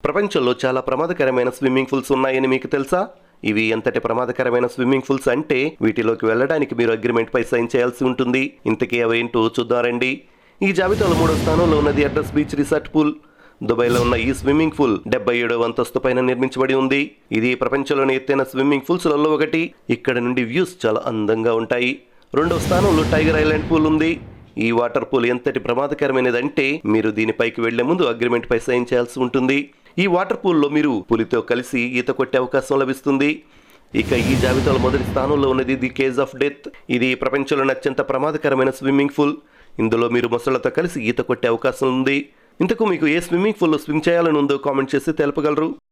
ప్రపంచంలో చాలా ప్రమాదకరమైన స్విమ్మింగ్ పూల్స్ ఉన్నాయని మీకు తెలుసా ఇవి ఎంతటి ప్రమాదకరమైన స్విమ్మింగ్ పూల్స్ అంటే వీటిలోకి వెళ్ళడానికి మీరు అగ్రిమెంట్ పై సైన్ చేయాల్సి ఉంటుంది ఇంతకీ అవేంటో చూద్దారండి ఈ జాబితాలో మూడో స్థానంలో ఉన్నది అడ్రస్ బీచ్ రిసార్ట్ పూల్ దుబాయ్లో ఉన్న ఈ స్విమ్మింగ్ పూల్ డెబ్బై ఏడవ అంతస్తు పైన నిర్మించబడి ఉంది ఇది ప్రపంచంలోని ఎత్తైన స్విమ్మింగ్ పూల్స్లలో ఒకటి ఇక్కడ నుండి వ్యూస్ చాలా అందంగా ఉంటాయి రెండవ స్థానంలో టైగర్ ఐలాండ్ పూల్ ఉంది ఈ వాటర్ పూల్ ఎంతటి ప్రమాదకరమైనదంటే మీరు దీనిపైకి వెళ్లే ముందు అగ్రిమెంట్ పై సైన్ చేయాల్సి ఉంటుంది ఈ వాటర్ పూల్లో మీరు పులితో కలిసి ఈత కొట్టే అవకాశం లభిస్తుంది ఇక ఈ జాబితాలో మొదటి స్థానంలో ఉన్నది ది కేజ్ ఆఫ్ డెత్ ఇది ప్రపంచంలోని అత్యంత ప్రమాదకరమైన స్విమ్మింగ్ పూల్ ఇందులో మీరు మొసళ్లతో కలిసి ఈత కొట్టే అవకాశం ఉంది ఇంతకు మీకు ఏ స్విమ్మింగ్ పూల్లో స్విమ్ చేయాలని ఉందో కామెంట్ చేసి తెలపగలరు